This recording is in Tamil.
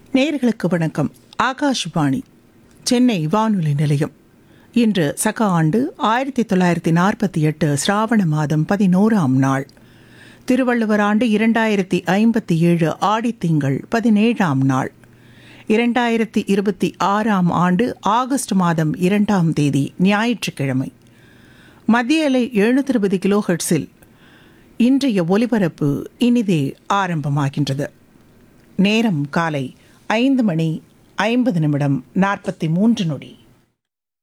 நேர்களுக்கு வணக்கம் ஆகாஷ்வாணி சென்னை வானொலி நிலையம் இன்று சக ஆண்டு ஆயிரத்தி தொள்ளாயிரத்தி நாற்பத்தி எட்டு சிராவண மாதம் பதினோராம் நாள் திருவள்ளுவர் ஆண்டு இரண்டாயிரத்தி ஐம்பத்தி ஏழு ஆடித்திங்கள் பதினேழாம் நாள் இரண்டாயிரத்தி இருபத்தி ஆறாம் ஆண்டு ஆகஸ்ட் மாதம் இரண்டாம் தேதி ஞாயிற்றுக்கிழமை மத்திய அலை எழுநூத்தி இருபது கிலோஹெர்ட்ஸில் இன்றைய ஒலிபரப்பு இனிதே ஆரம்பமாகின்றது நேரம் காலை ஐந்து மணி ஐம்பது நிமிடம் நாற்பத்தி மூன்று நொடி